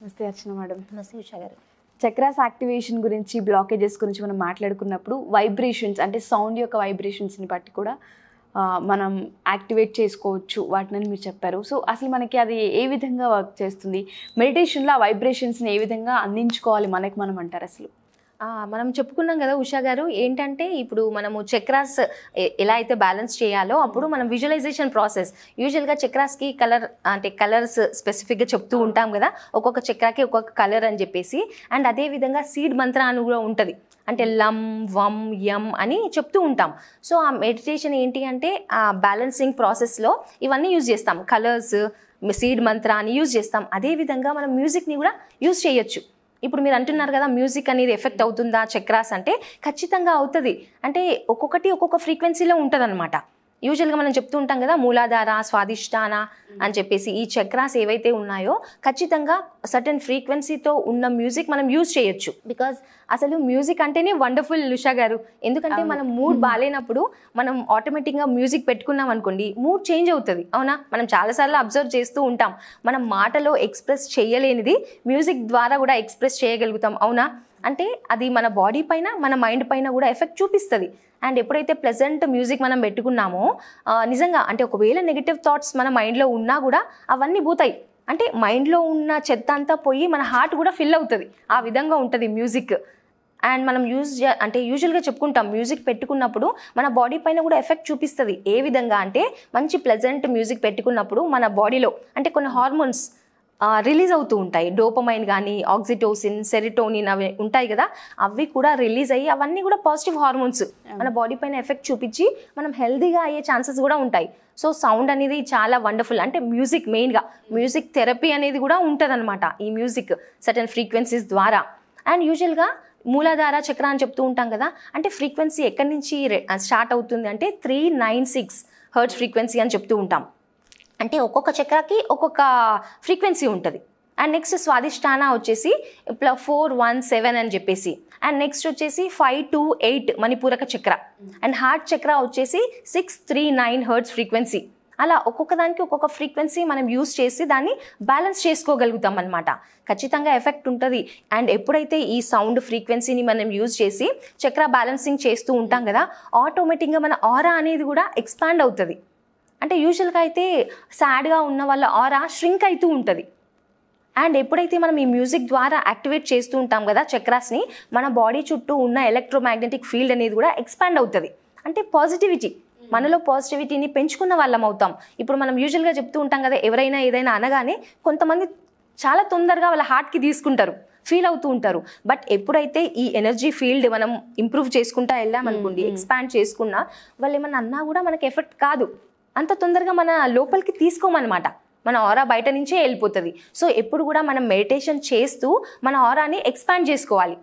నమస్తే అర్చన మేడం నమస్తే ఉషా గారు చక్రాస్ యాక్టివేషన్ గురించి బ్లాకేజెస్ గురించి మనం మాట్లాడుకున్నప్పుడు వైబ్రేషన్స్ అంటే సౌండ్ యొక్క వైబ్రేషన్స్ని బట్టి కూడా ఆ, మనం యాక్టివేట్ చేసుకోవచ్చు వాటిని మీరు చెప్పారు సో అసలు మనకి అది ఏ విధంగా వర్క్ చేస్తుంది మెడిటేషన్లో ఆ వైబ్రేషన్స్ని ఏ విధంగా అందించుకోవాలి మనకి మనం అంటారు అసలు ఆ, మనం చెప్పుకున్నాం కదా ఉషా గారు ఏంటంటే ఇప్పుడు మనము చక్రాస్ ఎ- ఎలా అయితే బ్యాలెన్స్ చేయాలో అప్పుడు మనం విజువలైజేషన్ ప్రాసెస్ యూజువల్గా చక్రాస్కి కలర్ అంటే కలర్స్ స్పెసిఫిక్గా చెప్తూ ఉంటాం కదా ఒక్కొక్క చక్రాకి ఒక్కొక్క కలర్ అని చెప్పేసి అండ్ అదే విధంగా సీడ్ మంత్ర అని కూడా ఉంటుంది అంటే లం వం యం అని చెప్తూ ఉంటాం సో ఆ మెడిటేషన్ ఏంటి అంటే ఆ బ్యాలెన్సింగ్ ప్రాసెస్లో ఇవన్నీ యూజ్ చేస్తాం కలర్స్ సీడ్ మంత్ర అని యూజ్ చేస్తాం అదే విధంగా మనం మ్యూజిక్ని కూడా యూజ్ చేయొచ్చు ఇప్పుడు మీరు అంటున్నారు కదా మ్యూజిక్ అనేది ఎఫెక్ట్ అవుతుందా చక్రాస్ అంటే ఖచ్చితంగా అవుతుంది అంటే ఒక్కొక్కటి ఒక్కొక్క ఫ్రీక్వెన్సీలో ఉంటుంది అనమాట యూజువల్గా మనం చెప్తూ ఉంటాం కదా మూలాధార స్వాదిష్టాన అని చెప్పేసి ఈ చక్రాస్ ఏవైతే ఉన్నాయో ఖచ్చితంగా సర్టన్ ఫ్రీక్వెన్సీతో ఉన్న మ్యూజిక్ మనం యూజ్ చేయొచ్చు బికాజ్ అసలు మ్యూజిక్ అంటేనే వండర్ఫుల్ లుషా గారు ఎందుకంటే మనం మూడ్ బాగాలేనప్పుడు మనం ఆటోమేటిక్గా మ్యూజిక్ పెట్టుకున్నాం అనుకోండి మూడ్ చేంజ్ అవుతుంది అవునా మనం చాలాసార్లు అబ్జర్వ్ చేస్తూ ఉంటాం మనం మాటలో ఎక్స్ప్రెస్ చేయలేనిది మ్యూజిక్ ద్వారా కూడా ఎక్స్ప్రెస్ చేయగలుగుతాం అవునా అంటే అది మన బాడీ పైన మన మైండ్ పైన కూడా ఎఫెక్ట్ చూపిస్తుంది అండ్ ఎప్పుడైతే ప్లెజెంట్ మ్యూజిక్ మనం పెట్టుకున్నామో ఆ, నిజంగా అంటే ఒకవేళ నెగిటివ్ థాట్స్ మన మైండ్లో ఉన్నా కూడా అవన్నీ పోతాయి అంటే మైండ్లో ఉన్న చెత్త అంతా పోయి మన హార్ట్ కూడా ఫిల్ అవుతుంది ఆ విధంగా ఉంటుంది మ్యూజిక్ అండ్ మనం యూజ్ అంటే యూజువల్గా చెప్పుకుంటాం మ్యూజిక్ పెట్టుకున్నప్పుడు మన బాడీ పైన కూడా ఎఫెక్ట్ చూపిస్తుంది ఏ విధంగా అంటే మంచి ప్లెజెంట్ మ్యూజిక్ పెట్టుకున్నప్పుడు మన బాడీలో అంటే కొన్ని హార్మోన్స్ రిలీజ్ అవుతూ ఉంటాయి డోపమైన్ కానీ ఆక్సిటోసిన్ సెరిటోనిన్ అవి ఉంటాయి కదా అవి కూడా రిలీజ్ అయ్యి అవన్నీ కూడా పాజిటివ్ హార్మోన్స్ మన బాడీ పైన ఎఫెక్ట్ చూపించి మనం హెల్దీగా అయ్యే ఛాన్సెస్ కూడా ఉంటాయి సో సౌండ్ అనేది చాలా వండర్ఫుల్ అంటే మ్యూజిక్ మెయిన్గా మ్యూజిక్ థెరపీ అనేది కూడా ఉంటుంది ఈ మ్యూజిక్ సర్టన్ ఫ్రీక్వెన్సీస్ ద్వారా అండ్ యూజువల్గా మూలాధార చక్ర అని చెప్తూ ఉంటాం కదా అంటే ఫ్రీక్వెన్సీ ఎక్కడి నుంచి స్టార్ట్ అవుతుంది అంటే three nine six hertz frequency అని చెప్తూ ఉంటాం అంటే ఒక్కొక్క చక్రకి ఒక్కొక్క ఫ్రీక్వెన్సీ ఉంటుంది అండ్ నెక్స్ట్ స్వాదిష్టాన వచ్చేసి ఇట్లా ఫోర్ వన్ సెవెన్ అని చెప్పేసి అండ్ నెక్స్ట్ వచ్చేసి five two eight Manipuraka chakra and heart chakra వచ్చేసి six three nine hertz frequency అలా ఒక్కొక్క దానికి ఒక్కొక్క ఫ్రీక్వెన్సీ మనం యూస్ చేసి దాన్ని బ్యాలెన్స్ చేసుకోగలుగుతాం అనమాట ఖచ్చితంగా ఎఫెక్ట్ ఉంటుంది అండ్ ఎప్పుడైతే ఈ సౌండ్ ఫ్రీక్వెన్సీని మనం యూజ్ చేసి చక్ర బ్యాలెన్సింగ్ చేస్తూ ఉంటాం కదా ఆటోమేటిక్గా మన ఆరా అనేది కూడా ఎక్స్పాండ్ అవుతుంది అంటే యూజువల్గా అయితే సాడ్గా ఉన్న వాళ్ళ ఆరా ష్రింక్ అవుతూ ఉంటుంది అండ్ ఎప్పుడైతే మనం ఈ మ్యూజిక్ ద్వారా యాక్టివేట్ చేస్తూ ఉంటాం కదా చక్రాస్ని మన బాడీ చుట్టూ ఉన్న ఎలక్ట్రోమాగ్నెటిక్ ఫీల్డ్ అనేది కూడా ఎక్స్పాండ్ అవుతుంది అంటే పాజిటివిటీ మనలో పాజిటివిటీని పెంచుకున్న వాళ్ళం అవుతాం ఇప్పుడు మనం యూజువల్గా చెప్తూ ఉంటాం కదా ఎవరైనా ఏదైనా అనగానే కొంతమంది చాలా తొందరగా వాళ్ళ హార్ట్కి తీసుకుంటారు ఫీల్ అవుతూ ఉంటారు బట్ ఎప్పుడైతే ఈ ఎనర్జీ ఫీల్డ్ మనం ఇంప్రూవ్ చేసుకుంటా వెళ్ళామనుకోండి ఎక్స్పాండ్ చేసుకున్నా వాళ్ళు ఏమన్నా అన్నా కూడా మనకి ఎఫెక్ట్ కాదు అంత తొందరగా మన లోపలికి తీసుకోమన్నమాట మన ఆరా బయట నుంచే వెళ్ళిపోతుంది సో ఎప్పుడు కూడా మనం మెడిటేషన్ చేస్తూ మన ఆరాని ఎక్స్పాండ్ చేసుకోవాలి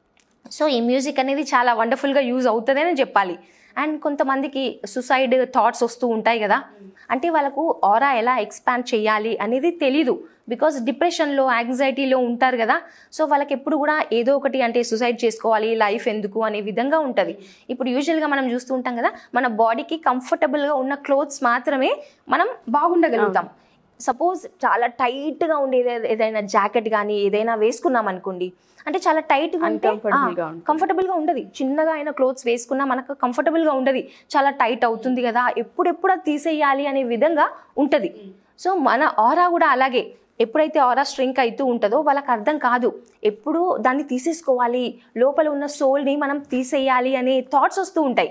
సో ఈ మ్యూజిక్ అనేది చాలా వండర్ఫుల్గా యూజ్ అవుతుందని చెప్పాలి అండ్ కొంతమందికి సుసైడ్ థాట్స్ వస్తూ ఉంటాయి కదా అంటే వాళ్ళకు ఆరా ఎలా ఎక్స్పాండ్ చేయాలి అనేది తెలీదు బికాజ్ డిప్రెషన్లో యాంగ్జైటీలో ఉంటారు కదా సో వాళ్ళకి ఎప్పుడు కూడా ఏదో ఒకటి అంటే సుసైడ్ చేసుకోవాలి లైఫ్ ఎందుకు అనే విధంగా ఉంటుంది ఇప్పుడు యూజువల్గా మనం చూస్తూ ఉంటాం కదా మన బాడీకి కంఫర్టబుల్గా ఉన్న క్లోత్స్ మాత్రమే మనం బాగుండగలుగుతాం సపోజ్ చాలా టైట్గా ఉండే ఏదై- ఏదైనా జాకెట్ కానీ ఏదైనా వేసుకున్నాం అనుకోండి అంటే చాలా టైట్గా ఉంటే Uncomfortable గా ఉంటుంది. కంఫర్టబుల్గా ఉండదు చిన్నగా అయిన క్లోత్స్ వేసుకున్నా మనకు కంఫర్టబుల్గా ఉండదు చాలా టైట్ అవుతుంది కదా ఎప్పుడెప్పుడు అది తీసేయాలి అనే విధంగా ఉంటుంది సో మన ఆరా కూడా అలాగే ఎప్పుడైతే ఆరా స్ట్రింక్ అవుతూ ఉంటుందో వాళ్ళకి అర్థం కాదు ఎప్పుడు దాన్ని తీసేసుకోవాలి లోపల ఉన్న సోల్ని మనం తీసేయాలి అనే థాట్స్ వస్తూ ఉంటాయి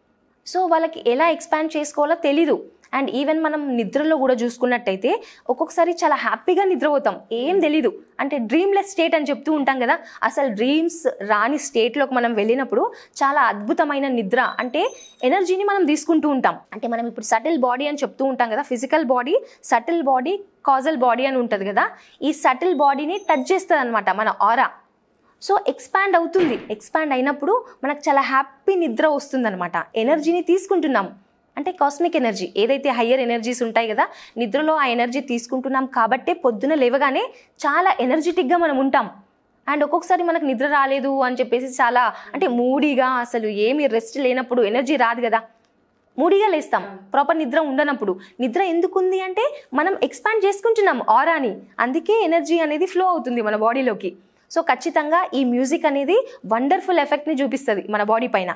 సో వాళ్ళకి ఎలా ఎక్స్పాండ్ చేసుకోవాలో తెలీదు అండ్ ఈవెన్ మనం నిద్రలో కూడా చూసుకున్నట్టయితే ఒక్కొక్కసారి చాలా హ్యాపీగా నిద్రపోతాం ఏం తెలీదు అంటే డ్రీమ్లెస్ స్టేట్ అని చెప్తూ ఉంటాం కదా అసలు డ్రీమ్స్ రాని స్టేట్లోకి మనం వెళ్ళినప్పుడు చాలా అద్భుతమైన నిద్ర అంటే ఎనర్జీని మనం తీసుకుంటూ ఉంటాం అంటే మనం ఇప్పుడు సటిల్ బాడీ అని చెప్తూ ఉంటాం కదా physical body subtle body causal body అని ఉంటుంది కదా ఈ సటిల్ బాడీని టచ్ చేస్తుంది అనమాట మన ఆరా సో ఎక్స్పాండ్ అవుతుంది ఎక్స్పాండ్ అయినప్పుడు మనకు చాలా హ్యాపీ నిద్ర వస్తుందన్నమాట ఎనర్జీని తీసుకుంటున్నాం అంటే కాస్మిక్ ఎనర్జీ ఏదైతే హయ్యర్ ఎనర్జీస్ ఉంటాయి కదా నిద్రలో ఆ ఎనర్జీ తీసుకుంటున్నాం కాబట్టే పొద్దున లేవగానే చాలా ఎనర్జెటిక్గా మనం ఉంటాం అండ్ ఒక్కొక్కసారి మనకు నిద్ర రాలేదు అని చెప్పేసి చాలా అంటే మూడీగా అసలు ఏమీ రెస్ట్ లేనప్పుడు ఎనర్జీ రాదు కదా మూడిగా లేస్తాం ప్రాపర్ నిద్ర ఉండనప్పుడు నిద్ర ఎందుకు ఉంది అంటే మనం ఎక్స్పాండ్ చేసుకుంటున్నాం ఆరాని అందుకే ఎనర్జీ అనేది ఫ్లో అవుతుంది మన బాడీలోకి సో ఖచ్చితంగా ఈ మ్యూజిక్ అనేది వండర్ఫుల్ ఎఫెక్ట్ని చూపిస్తుంది మన బాడీ పైన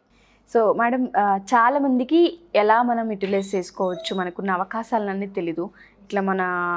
సో మేడం ఆ, చాలా మందికి ఎలా మనం యూటిలైజ్ చేసుకోవచ్చు మనకున్న అవకాశాలన్నీ తెలీదు ఇట్లా మన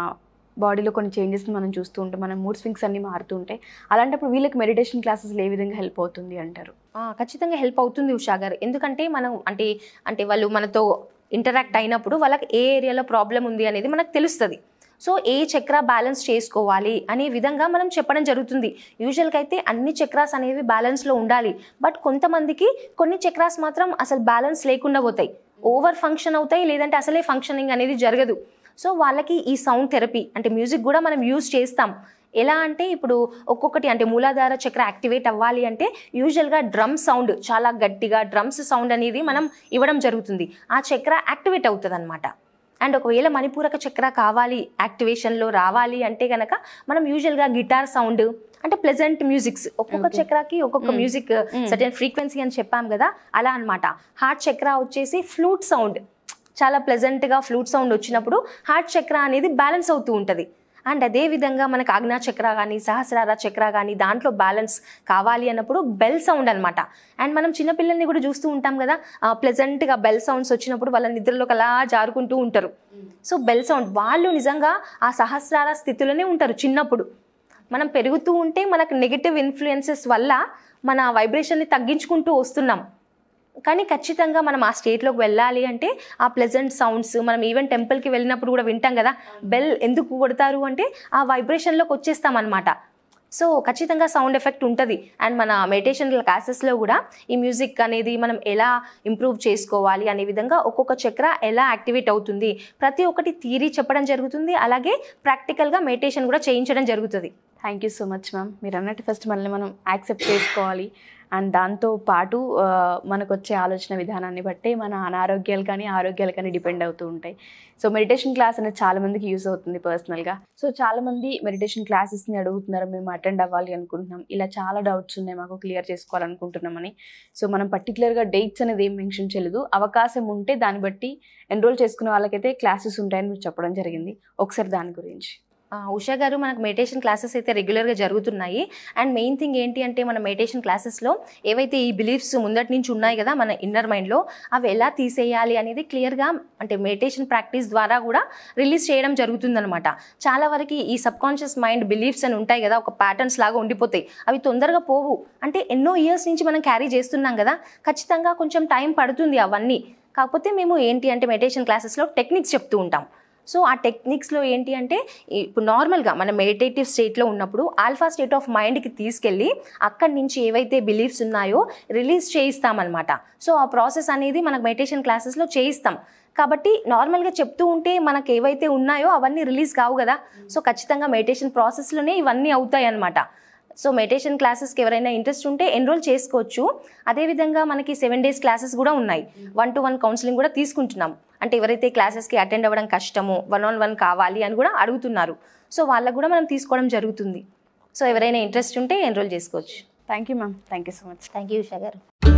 బాడీలో కొన్ని చేంజెస్ మనం చూస్తూ ఉంటాం మన మూడ్ స్వింగ్స్ అన్నీ మారుతూ ఉంటాయి అలాంటప్పుడు వీళ్ళకి మెడిటేషన్ క్లాసెస్ ఏ విధంగా హెల్ప్ అవుతుంది అంటారు ఆ, ఖచ్చితంగా హెల్ప్ అవుతుంది ఉషా గారు ఎందుకంటే మనం అంటే అంటే వాళ్ళు మనతో ఇంటరాక్ట్ అయినప్పుడు వాళ్ళకి ఏ ఏరియాలో ప్రాబ్లం ఉంది అనేది మనకు తెలుస్తుంది సో ఏ చక్ర బ్యాలెన్స్ చేసుకోవాలి అనే విధంగా మనం చెప్పడం జరుగుతుంది యూజువల్గా అయితే అన్ని చక్రాస్ అనేవి బ్యాలెన్స్లో ఉండాలి బట్ కొంతమందికి కొన్ని చక్రాస్ మాత్రం అసలు బ్యాలెన్స్ లేకుండా పోతాయి ఓవర్ ఫంక్షన్ అవుతాయి లేదంటే అసలే ఫంక్షనింగ్ అనేది జరగదు సో వాళ్ళకి ఈ సౌండ్ థెరపీ అంటే మ్యూజిక్ కూడా మనం యూజ్ చేస్తాం ఎలా అంటే ఇప్పుడు ఒక్కొక్కటి అంటే మూలాధార చక్ర యాక్టివేట్ అవ్వాలి అంటే యూజువల్గా డ్రమ్ సౌండ్ చాలా గట్టిగా డ్రమ్స్ సౌండ్ అనేది మనం ఇవ్వడం జరుగుతుంది ఆ చక్ర యాక్టివేట్ అవుతుంది అనమాట అండ్ ఒకవేళ మణిపూరక చక్ర కావాలి యాక్టివేషన్లో రావాలి అంటే కనుక మనం యూజువల్గా గిటార్ సౌండ్ అంటే ప్లెజెంట్ మ్యూజిక్స్ ఒక్కొక్క Okay. చక్రాకి ఒక్కొక్క Mm. Music Mm. Certain frequency అని చెప్పాం కదా అలా అన్నమాట హార్ట్ చక్ర వచ్చేసి ఫ్లూట్ సౌండ్ చాలా ప్లెజెంట్గా ఫ్లూట్ సౌండ్ వచ్చినప్పుడు హార్ట్ చక్ర అనేది బ్యాలెన్స్ అవుతూ ఉంటుంది అండ్ అదే విధంగా మనకు ఆజ్ఞా చక్ర కానీ సహస్రార చక్ర కానీ దాంట్లో బ్యాలెన్స్ కావాలి అన్నప్పుడు బెల్ సౌండ్ అనమాట అండ్ మనం చిన్నపిల్లల్ని కూడా చూస్తూ ఉంటాం కదా ప్లెజెంట్గా బెల్ సౌండ్స్ వచ్చినప్పుడు వాళ్ళ నిద్రలోకి అలా జారుకుంటూ ఉంటారు సో బెల్ సౌండ్ వాళ్ళు నిజంగా ఆ సహస్రార స్థితిలోనే ఉంటారు చిన్నప్పుడు మనం పెరుగుతూ ఉంటే మనకు నెగిటివ్ ఇన్ఫ్లుయెన్సెస్ వల్ల మన వైబ్రేషన్ని తగ్గించుకుంటూ వస్తున్నాం కానీ ఖచ్చితంగా మనం ఆ స్టేట్లోకి వెళ్ళాలి అంటే ఆ ప్లెజెంట్ సౌండ్స్ మనం ఈవెన్ టెంపుల్కి వెళ్ళినప్పుడు కూడా వింటాం కదా బెల్ ఎందుకు కొడతారు అంటే ఆ వైబ్రేషన్లోకి వచ్చేస్తాం అనమాట సో ఖచ్చితంగా సౌండ్ ఎఫెక్ట్ ఉంటుంది అండ్ మన మెడిటేషన్ క్లాసెస్లో కూడా ఈ మ్యూజిక్ అనేది మనం ఎలా ఇంప్రూవ్ చేసుకోవాలి అనే విధంగా ఒక్కొక్క చక్ర ఎలా యాక్టివేట్ అవుతుంది ప్రతి ఒక్కటి థియరీ చెప్పడం జరుగుతుంది అలాగే ప్రాక్టికల్గా మెడిటేషన్ కూడా చేయించడం జరుగుతుంది thank you so much ma'am మీరు అన్నట్టు ఫస్ట్ మనల్ని మనం యాక్సెప్ట్ చేసుకోవాలి అండ్ దాంతో పాటు ఆ, మనకు వచ్చే ఆలోచన విధానాన్ని బట్టే మన అనారోగ్యాలు కానీ ఆరోగ్యాలు కానీ డిపెండ్ అవుతూ ఉంటాయి సో మెడిటేషన్ క్లాస్ అనేది చాలా మందికి యూస్ అవుతుంది పర్సనల్గా సో చాలా మంది మెడిటేషన్ క్లాసెస్ని అడుగుతున్నారు మేము అటెండ్ అవ్వాలి అనుకుంటున్నాం ఇలా చాలా డౌట్స్ ఉన్నాయి మాకు క్లియర్ చేసుకోవాలనుకుంటున్నామని సో మనం పర్టికులర్గా డేట్స్ అనేది ఏం మెన్షన్ చేయలేదు అవకాశం ఉంటే దాన్ని బట్టి ఎన్రోల్ చేసుకునే వాళ్ళకైతే క్లాసెస్ ఉంటాయని మీరు చెప్పడం జరిగింది ఒకసారి దాని గురించి ఆ, ఉషా గారు మనకు మెడిటేషన్ క్లాసెస్ అయితే రెగ్యులర్గా జరుగుతున్నాయి అండ్ మెయిన్ థింగ్ ఏంటి అంటే మన మెడిటేషన్ క్లాసెస్లో ఏవైతే ఈ బిలీఫ్స్ ముందటి నుంచి ఉన్నాయి కదా మన ఇన్నర్ మైండ్లో అవి ఎలా తీసేయాలి అనేది క్లియర్గా అంటే మెడిటేషన్ ప్రాక్టీస్ ద్వారా కూడా రిలీజ్ చేయడం జరుగుతుందనమాట చాలా వరకు ఈ సబ్ కాన్షియస్ మైండ్ బిలీఫ్స్ అని ఉంటాయి కదా ఒక ప్యాటర్న్స్ లాగా ఉండిపోతాయి అవి తొందరగా పోవు అంటే ఎన్నో ఇయర్స్ నుంచి మనం క్యారీ చేస్తున్నాం కదా ఖచ్చితంగా కొంచెం టైం పడుతుంది అవన్నీ కాకపోతే మేము ఏంటి అంటే మెడిటేషన్ క్లాసెస్లో టెక్నిక్స్ చెప్తూ ఉంటాం సో ఆ టెక్నిక్స్లో ఏంటి అంటే ఇప్పుడు నార్మల్గా మన మెడిటేటివ్ స్టేట్లో ఉన్నప్పుడు ఆల్ఫా స్టేట్ ఆఫ్ మైండ్కి తీసుకెళ్ళి అక్కడి నుంచి ఏవైతే బిలీఫ్స్ ఉన్నాయో రిలీజ్ చేయిస్తామన్నమాట సో ఆ ప్రాసెస్ అనేది మనకు మెడిటేషన్ క్లాసెస్లో చేయిస్తాం కాబట్టి నార్మల్గా చెప్తూ ఉంటే మనకు ఏవైతే ఉన్నాయో అవన్నీ రిలీజ్ కావు కదా సో ఖచ్చితంగా మెడిటేషన్ ప్రాసెస్లోనే ఇవన్నీ అవుతాయి అన్నమాట సో మెడిటేషన్ క్లాసెస్కి ఎవరైనా ఇంట్రెస్ట్ ఉంటే ఎన్రోల్ చేసుకోవచ్చు అదేవిధంగా మనకి సెవెన్ డేస్ క్లాసెస్ కూడా ఉన్నాయి వన్ టు వన్ కౌన్సిలింగ్ కూడా తీసుకుంటున్నాం అంటే ఎవరైతే క్లాసెస్కి అటెండ్ అవ్వడం కష్టమో వన్ ఆన్ వన్ కావాలి అని కూడా అడుగుతున్నారు సో వాళ్ళకు కూడా మనం తీసుకోవడం జరుగుతుంది సో ఎవరైనా ఇంట్రెస్ట్ ఉంటే ఎన్రోల్ చేసుకోవచ్చు thank you ma'am thank you so much thank you Usha గారు